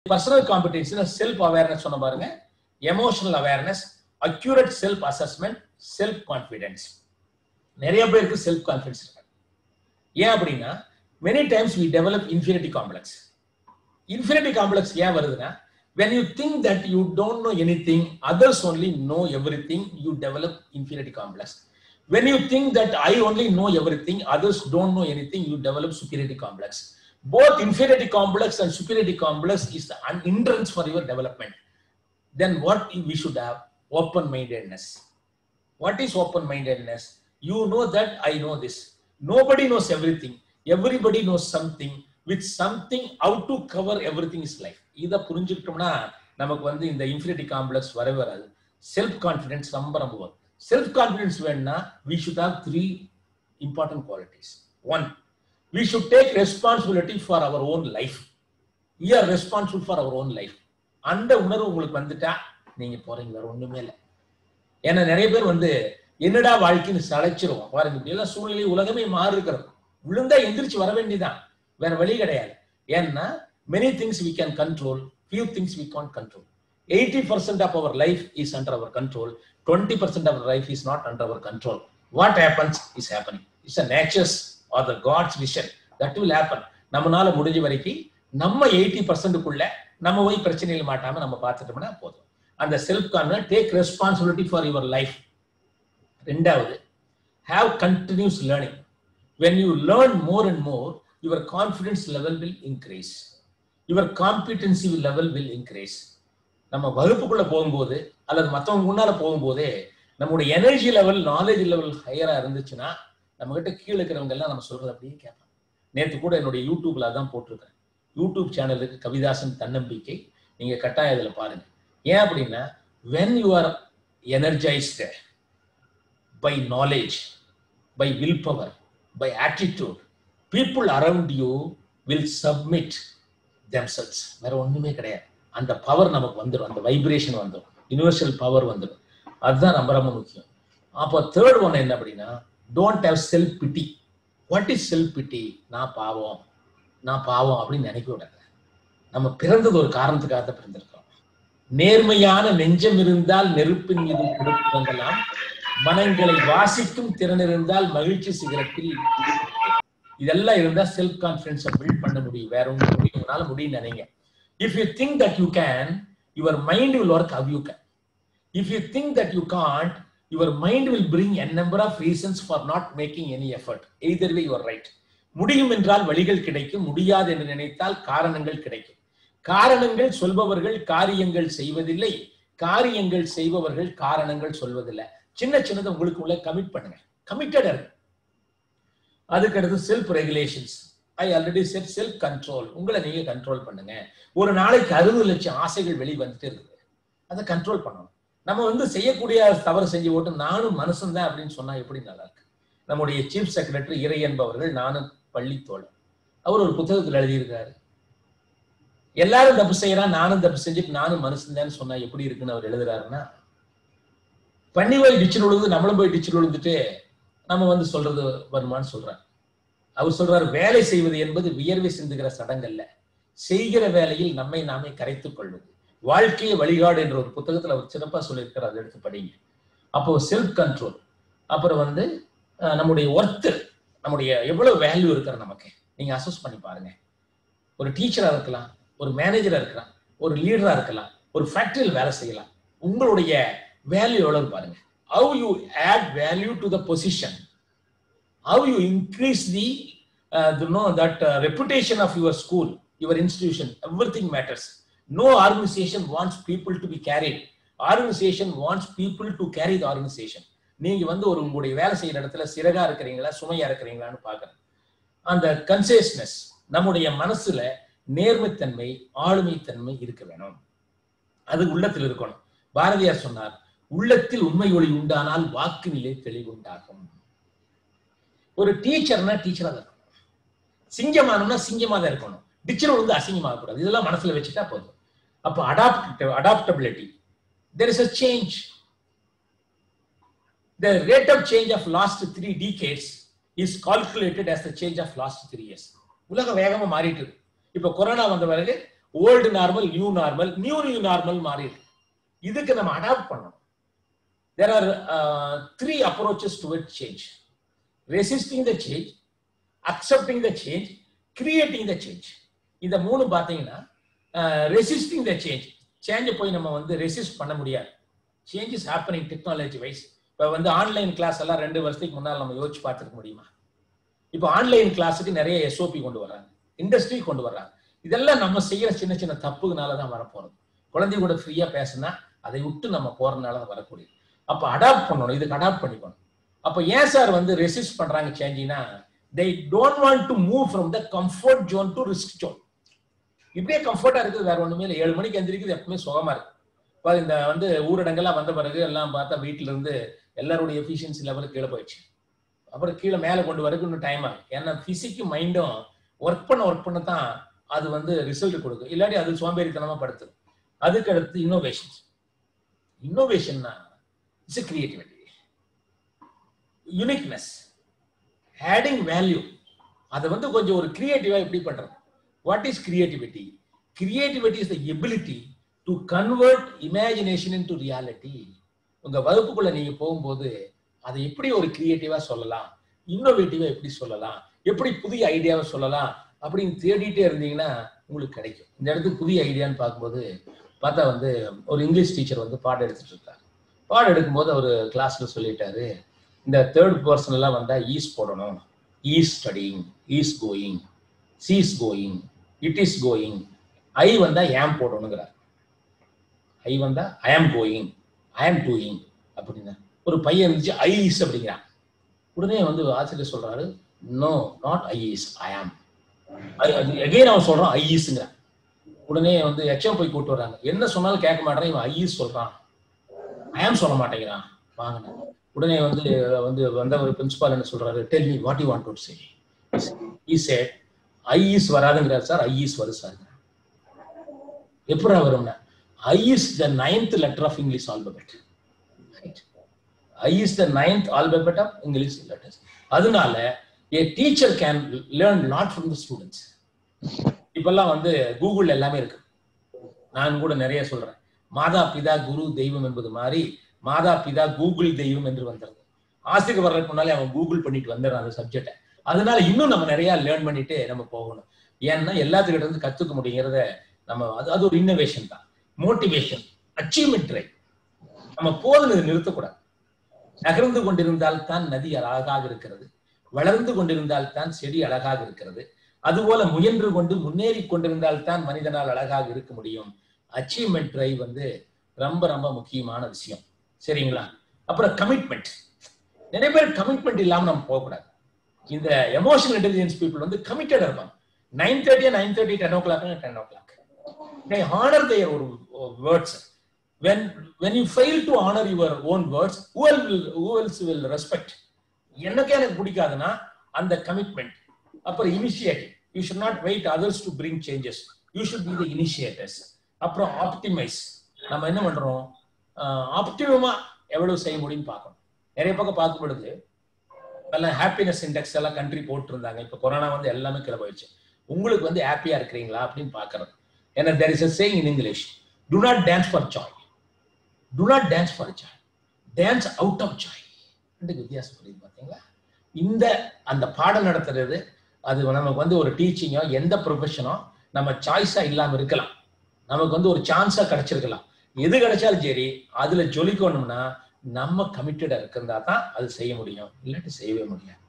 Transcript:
personal competition self awareness சொன்ன பாருங்க emotional awareness accurate self assessment self confidence நிறைய பேருக்கு செல்ஃப் கான்ஃபிடன்ஸ் இருக்கு ஏன் அப்படின்னா many times we develop infinity complex infinity complex ஏன் வருதுன்னா when you think that you don't know anything others only know everything you develop infinity complex when you think that i only know everything others don't know anything you develop superiority complex both inferiority complex and superiority complex is an hindrance for your development then what we should have open mindedness what is open mindedness you know that i know this nobody knows everything everybody knows something with something how to cover everything is life இதை புரிஞ்சுக்கிட்டோம்னா நமக்கு வந்து இந்த infinity complex வரவே வராது self confidence ரொம்ப ரொம்ப வரும் self confidence வேணும்னா we should have three important qualities one we should take responsibility for our own life we are responsible for our own life அந்த உணர்வு உங்களுக்கு வந்துட்டா நீங்க போறீங்க வேற ஒண்ணுமே இல்லை ஏன்னா நிறைய பேர் வந்து என்னடா வாழ்க்கைன்னு சளைச்சிருவோம் பாருங்க இப்படி எல்லாம் சூழ்நிலை உலகமே மாறி இருக்கிறது விழுந்தா எந்திரிச்சு வர வேண்டியதான் வேற வழி கிடையாது ஏன்னா many things we can control few things we can't control eighty percent of our life is under our control twenty percent of life is not under our control what happens is happening it's a nature's or the god's vision that will happen நம்மளால முடிஞ்ச வரைக்கும் நம்ம eighty பர்சன்ட்டுக்குள்ள நம்ம போய் பிரச்சனையில் மாட்டாம நம்ம பார்த்துட்டோம்னா போதும் அந்த self confidence take responsibility for your life ரெண்டாவது have continuous learning when you learn more and more your confidence level will increase your competency level will increase நம்ம வகுப்புக்குள்ள போகும்போது அல்லது மற்றவங்க முன்னால போகும்போதே நம்மளுடைய எனர்ஜி லெவல் நாலேஜ் லெவல் ஹையரா இருந்துச்சுன்னா நம்ம கிட்ட கீழே இருக்கிறவங்க எல்லாம் நம்ம சொல்றது அப்படியே கேட்பாங்க நேற்று கூட என்னுடைய யூடியூப்ல அதான் போட்டிருக்கேன் யூடியூப் சேனலுக்கு கவிதாசன் தன்னம்பிக்கை நீங்க கட்டாயம் இதுல பாருங்க ஏன் அப்படின்னா when you are energised by knowledge by will power by attitude people around you will submit themselves வேற ஒண்ணுமே கிடையாது அந்த பவர் நமக்கு வந்துடும் அந்த வைப்ரேஷன் வந்துடும் யூனிவர்சல் பவர் வந்துடும் அதுதான் ரொம்ப ரொம்ப முக்கியம் அப்போ தேர்ட் ஒன் என்ன அப்படின்னா don't have self pity what is self pity நான் பாவம் நான் பாவம் அப்படின்னு நினைக்க விடாது நம்ம பிறந்தது ஒரு காரணத்துக்காக தான் பிறந்திருக்கோம் நேர்மையான நெஞ்சம் இருந்தால் நெருப்பின் மீது கொடுப்பதெல்லாம் மனங்களை வாசிக்கும் திறன் இருந்தால் மகிழ்ச்சி சிகரத்தில் இதெல்லாம் இருந்தா செல்ஃப் கான்பிடன்ஸை பில்ட் பண்ண முடியும் வேற ஒன்று முடியும் உங்களால முடியும் நினைங்க if you think that you can your mind will work how you can if you think that you can't your mind will bring an number of reasons for not making any effort either way you're right முடியும் என்றால் வழிகள் கிடைக்கும் முடியாது என்று நினைத்தால் காரணங்கள் கிடைக்கும் காரணங்கள் சொல்பவர்கள் காரியங்கள் செய்வதில்லை காரியங்கள் செய்பவர்கள் காரணங்கள் சொல்வதில்லை சின்ன சின்னதை உங்களுக்கு உள்ள கமிட் பண்ணுங்க கமிட்டட் இருக்கு அதுக்கு அடுத்து self regulations I already set self control உங்களை நீங்க கண்ட்ரோல் பண்ணுங்க ஒரு நாளைக்கு அறுபது லட்சம் ஆசைகள் வெளியே வந்துட்டு இருக்குது அதை கண்ட்ரோல் பண்ணணும் நம்ம வந்து செய்யக்கூடிய தவறு செஞ்சு போட்டு நானும் மனுஷன் தான் அப்படின்னு சொன்னா எப்படி நல்லா இருக்கு நம்முடைய சீஃப் செக்ரட்டரி இறை என்பவர்கள் நானும் பள்ளி தோழர் அவர் ஒரு புத்தகத்தில் எழுதியிருக்காரு எல்லாரும் தப்பு செய்யறான் நானும் தப்பு செஞ்சுட்டு நானும் மனுஷன் தான் சொன்னா எப்படி இருக்குன்னு அவர் எழுதுறாருன்னா பண்ணி போய் டிச்சில் விழுந்து நம்மளும் போய் டிச்சில் விழுந்துட்டு நம்ம வந்து சொல்றது வருமான்னு சொல்றாரு அவர் சொல்றாரு வேலை செய்வது என்பது வியர்வை சிந்துகிற சடங்கல்ல செய்கிற வேலையில் நம்மை நாமே கரைத்துக் கொள்வது வாழ்க்கையை வழிகாடு என்ற ஒரு புத்தகத்துல அவர் சிறப்பா சொல்லியிருக்காரு அதை எடுத்து படிங்க அப்போ செல்ஃப் கண்ட்ரோல் அப்புறம் வந்து நம்முடைய ஒர்த்து நம்முடைய எவ்வளவு வேல்யூ இருக்கிற நமக்கு நீங்க அசஸ் பண்ணி பாருங்க ஒரு டீச்சரா இருக்கலாம் ஒரு மேனேஜரா இருக்கலாம் ஒரு லீடரா இருக்கலாம் ஒரு ஃபேக்டரியில் வேலை செய்யலாம் உங்களுடைய வேல்யூ எவ்வளவு பாருங்க how you add value to the position how you increase the uh, the know that uh, reputation of your school your institution everything matters no organization wants people to be carried organization wants people to carry the organization நீங்க வந்து ஒரு உங்களுடைய வேலை செய்யற இடத்துல சிறகா இருக்கிறீங்களா சுமையா இருக்கிறீங்களான்னு பாக்குறேன் அந்த கன்சியஸ்னஸ் நம்முடைய மனசுல நேர்மைத்தன்மை ஆளுமைத்தன்மை இருக்க வேணும் அது உள்ளத்தில் இருக்கணும் பாரதியார் சொன்னார் உள்ளத்தில் உண்மை ஒளி உண்டானால் வாக்கு நிலை தெளிவுண்டாகும் ஒரு டீச்சர்னா டீச்சரா தான் இருக்கணும் சிங்கமானம்னா சிங்கமா தான் இருக்கணும் டிச்சர் வந்து அசிங்கமாக கூடாது இதெல்லாம் மனசுல வச்சுட்டா போதும் அப்போ adapt adaptability there is a change the rate of change of last three decades is calculated as the change of last three years உலகம் வேகமா மாறிட்டு இருக்கு இப்போ கொரோனா வந்த பிறகு old normal new normal new new normal மாறி இருக்கு இதுக்கு நம்ம அடாப்ட் பண்ணணும் there are three approaches toward change resisting the change accepting the change creating the change இந்த மூணு பார்த்தீங்கன்னா ரெசிஸ்டிங் த சேஞ்ச் சேஞ்சை போய் நம்ம வந்து ரெசிஸ்ட் பண்ண முடியாது change is happening technology wise இப்போ வந்து ஆன்லைன் கிளாஸ் எல்லாம் ரெண்டு வருஷத்துக்கு முன்னால் நம்ம யோசிச்சு பார்த்துருக்க முடியுமா இப்போ ஆன்லைன் கிளாஸுக்கு நிறைய எஸ்ஓபி கொண்டு வர்றாங்க இண்டஸ்ட்ரி கொண்டு வர்றாங்க இதெல்லாம் நம்ம செய்யற சின்ன சின்ன தப்புனால தான் வரப்போறது குழந்தை கூட ஃப்ரீயா பேசினா அதை விட்டு நம்ம போறதுனால தான் வரக்கூடியது அப்போ அடாப்ட் பண்ணணும் இதுக்கு அடாப்ட் பண்ணிக்கணும் அப்போ ஏன் சார் வந்து ரெசிஸ்ட் பண்றாங்க சேஞ்சினா they don't want to move from the comfort zone to risk zone இப்படியே கம்ஃபர்ட்டா இருக்குது வேற ஒண்ணுமே இல்லை ஏழு மணிக்கு எந்திரிக்குது எப்பவுமே சுகமா இருக்கு இப்போ இந்த வந்து ஊரடங்கெல்லாம் வந்த பிறகு எல்லாம் பார்த்தா வீட்டுல இருந்து எல்லாருடைய எஃபிஷியன்சி லெவலுக்கு கீழே போயிடுச்சு அப்புறம் கீழே மேலே கொண்டு வரக்கு இன்னும் டைம் ஆகும் ஏன்னா பிசிக்கும் மைண்டும் ஒர்க் பண்ண ஒர்க் பண்ண தான் அது வந்து ரிசல்ட் கொடுக்கும் இல்லாட்டி அது சோம்பேறித்தனமா படுத்துது அதுக்கு அடுத்து இன்னோவேஷன்ஸ் இன்னோவேஷன்னா it's creativity uniqueness adding value அதை வந்து கொஞ்சம் ஒரு கிரியேட்டிவா எப்படி பண்றது what is creativity creativity is the ability to convert imagination into reality உங்க வகுப்புக்குள்ள நீங்க போகும்போது அதை எப்படி ஒரு கிரியேட்டிவா சொல்லலாம் இன்னோவேட்டிவா எப்படி சொல்லலாம் எப்படி புதிய ஐடியாவை சொல்லலாம் அப்படின்னு தேடிட்டே இருந்தீங்கன்னா உங்களுக்கு கிடைக்கும் இந்த இடத்துக்கு புதிய ஐடியான்னு பார்க்கும்போது பார்த்தா வந்து ஒரு இங்கிலீஷ் டீச்சர் வந்து பாடம் எடுத்துட்டு இருக்காங்க பாடம் எடுக்கும்போது அவர் கிளாஸ்ல சொல்லிட்டாரு இந்த தேர்ட் பர்சன் எல்லாம் வந்தா ஈஸ் போடணும் is studying is going she's going it is going I வந்தா ஏம் போடணுங்கிறார் ஐ வந்தா ஐ ஆம் கோயிங் ஐ ஆம் டூயிங் அப்படின்னா ஒரு பையன் இருந்துச்சு ஐ இஸ் அப்படிங்கிறான் உடனே வந்து ஆசிரியர் சொல்றாரு no not I is I am again அவன் சொல்றான் ஐ இஸ்ங்கிறான் உடனே வந்து எச்எம் போய் கூட்டு வர்றாங்க என்ன சொன்னாலும் கேட்க மாட்டேன் இவன் ஐ இஸ் சொல்றான் ஐ ஆம் சொல்ல மாட்டேங்கிறான் வாங்கினேன் உடனே வந்து வந்து வந்த ஒரு பிரின்சிபால் என்ன சொல்றாரு tell me what you want to say he said I is வராதுங்கிறார் சார் ஐ இஸ் வரும் சார் எப்படி வரும்னா I is the ninth letter of English alphabet I is the ninth alphabet of English letters அதனால a teacher can learn not from the students இப்பெல்லாம் வந்து Google எல்லாமே இருக்கு நான் கூட நிறைய சொல்றேன் மாதா பிதா குரு தெய்வம் என்பது மாதிரி மாதா பிதா கூகுள் தெய்வம் என்று வந்துடுது ஆசிரியர் வர்றதுக்கு முன்னாலே அவன் கூகுள் பண்ணிட்டு வந்துடுறான் அந்த சப்ஜெக்டை அதனால இன்னும் நம்ம நிறைய லேர்ன் பண்ணிட்டு நம்ம போகணும் ஏன்னா எல்லாத்துக்கிட்ட இருந்து கத்துக்க முடியுங்கிறத நம்ம அது அது ஒரு இன்னோவேஷன் தான் மோட்டிவேஷன் அச்சீவ்மெண்ட் ரை நம்ம போதுனது நிறுத்தக்கூடாது நகர்ந்து கொண்டிருந்தால் தான் நதி அழகாக இருக்கிறது வளர்ந்து கொண்டிருந்தால் தான் செடி அழகாக இருக்கிறது அதுபோல முயன்று கொண்டு முன்னேறி கொண்டிருந்தால் தான் மனிதனால் அழகாக இருக்க முடியும் அச்சீவ்மெண்ட் ட்ரைவ் வந்து ரொம்ப ரொம்ப முக்கியமான விஷயம் சரிங்களா அப்புறம் கமிட்மெண்ட் நிறைய பேர் கமிட்மெண்ட் இல்லாம நம்ம போகக்கூடாது இந்த எமோஷனல் இன்டெலிஜென்ஸ் பீப்புள் வந்து கமிட்டட் இருப்பாங்க nine thirty nine thirty ten o'clock ten o'clock they honor their words when when you fail to honor your own words who will who else will respect எனக்கு எனக்கு பிடிக்காதுன்னா அந்த commitment அப்புறம் initiative you should not wait others to bring changes you should be the initiators அப்புறம் optimise நம்ம என்ன பண்றோம் ஆப்டிமமா எவ்வளவு செய்ய முடியும்னு பார்க்கணும் நிறைய பக்கம் பார்க்கும் பொழுது எல்லாம் ஹாப்பினஸ் இண்டெக்ஸ் எல்லாம் கண்ட்ரி போட்டுருந்தாங்க இப்போ கொரோனா வந்து எல்லாமே கீழே போயிடுச்சு உங்களுக்கு வந்து ஹாப்பியா இருக்கிறீங்களா அப்படின்னு பாக்குறது ஏன்னா there is a saying in English to not dance for joy to not dance for joy dance out of joy ரெண்டுக்கு வித்தியாசம் புரியுது பார்த்தீங்களா இந்த அந்த பாடம் நடத்துறது அது நமக்கு வந்து ஒரு டீச்சிங்கோ எந்த ப்ரொஃபஷனோ நம்ம சாய்ஸா இல்லாம இருக்கலாம் நமக்கு வந்து ஒரு சான்ஸா கிடைச்சிருக்கலாம் எது கிடைச்சாலும் சரி அதுல ஜொலிக்கணும்னா நம்ம கமிட்டடா இருக்கிறதா தான் அது செய்ய முடியும் இல்லாட்டி செய்யவே முடியாது